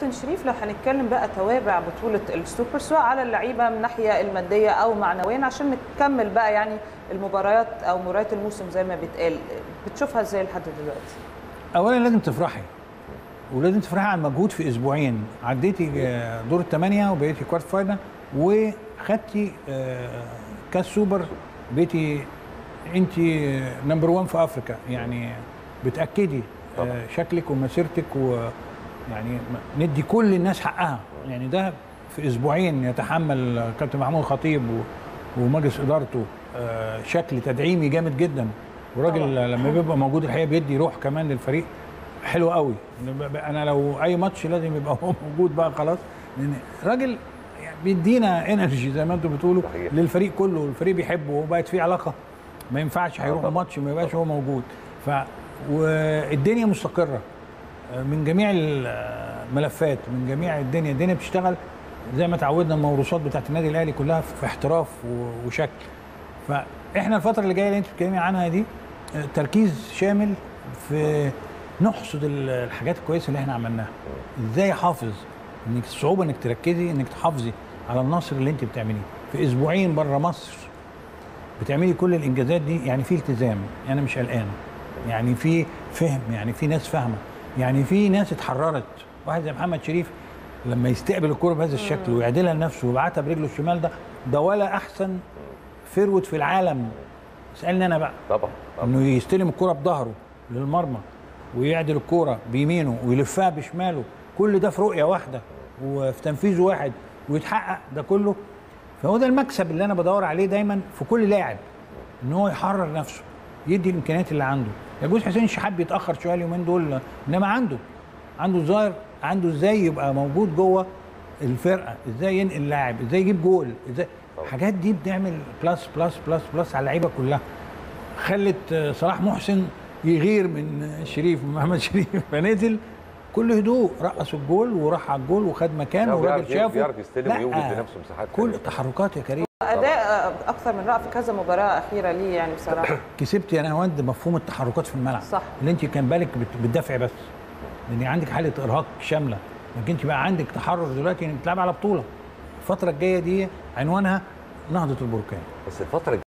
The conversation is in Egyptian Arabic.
كابتن شريف لو هنتكلم بقى توابع بطوله السوبر سواء على اللعيبه من الناحيه الماديه او معنويا عشان نكمل بقى يعني المباريات او مباريات الموسم زي ما بيتقال بتشوفها ازاي لحد دلوقتي؟ اولا لازم تفرحي ولازم تفرحي على المجهود في اسبوعين عديتي آه، دور الثمانيه وبقيتي كوارت فاينل وخدتي آه، كاس سوبر بقيتي انت نمبر 1 في افريكا يعني بتاكدي آه، شكلك ومسيرتك ويعني م- ندي كل الناس حقها يعني ده في اسبوعين يتحمل كابتن محمود خطيب و- ومجلس ادارته آه، شكل تدعيمي جامد جدا وراجل لما بيبقى موجود الحقيقه بيدي روح كمان للفريق حلو قوي انا لو اي ماتش لازم يبقى هو موجود بقى خلاص لان راجل يعني بيدينا انرجي زي ما انتم بتقولوا صحيح. للفريق كله والفريق بيحبه وبقت في علاقه ما ينفعش هيروحوا ماتش ما يبقاش هو موجود ف والدنيا مستقره من جميع الملفات من جميع الدنيا الدنيا بتشتغل زي ما تعودنا الموروثات بتاعت النادي الاهلي كلها في احتراف و- وشكل فاحنا الفتره اللي جايه اللي انت بتتكلمي عنها دي آه، تركيز شامل في نحصد ال- الحاجات الكويسه اللي احنا عملناها ازاي احافظ انك الصعوبه انك تركزي انك تحافظي على النصر اللي انت بتعمليه في اسبوعين بره مصر بتعملي كل الانجازات دي يعني في التزام انا مش قلقان يعني في فهم يعني في ناس فاهمه يعني في ناس اتحررت واحد زي محمد شريف لما يستقبل الكرة بهذا الشكل ويعدلها لنفسه ويبعتها برجله الشمال ده ده ولا احسن فيرود في العالم اسالني انا بقى طبعا طبعا انه يستلم الكرة بظهره للمرمى ويعدل الكرة بيمينه ويلفها بشماله كل ده في رؤية واحدة وفي تنفيذ واحد ويتحقق ده كله فهو ده المكسب اللي انا بدور عليه دايما في كل لاعب ان هو يحرر نفسه يدي الامكانيات اللي عنده يجوز حسين شحات بيتاخر شويه اليومين دول انما عنده عنده ظاهر عنده ازاي يبقى موجود جوه الفرقه ازاي ينقل لاعب ازاي يجيب جول ازاي الحاجات دي بتعمل بلس بلس بلس بلس على اللعيبه كلها خلت آه، صلاح محسن يغير من آه، شريف من محمد شريف فنزل كل هدوء رقص الجول وراح على الجول وخد مكانه لا، والراجل بيعرف- شافه بيعرف يستلم لا، ويوجد لنفسه مساحات كل حلوة. التحركات يا كريم اداء اكثر من رائع في كذا مباراه اخيره ليه يعني بصراحه كسبت يا نهاوند مفهوم التحركات في الملعب صح. اللي انت كان بالك بت- بتدافعي بس لان عندك حاله ارهاق شامله لكن انت بقى عندك تحرر دلوقتي انك بتلعب على بطوله الفتره الجايه دي عنوانها نهضه البركان بس الفتره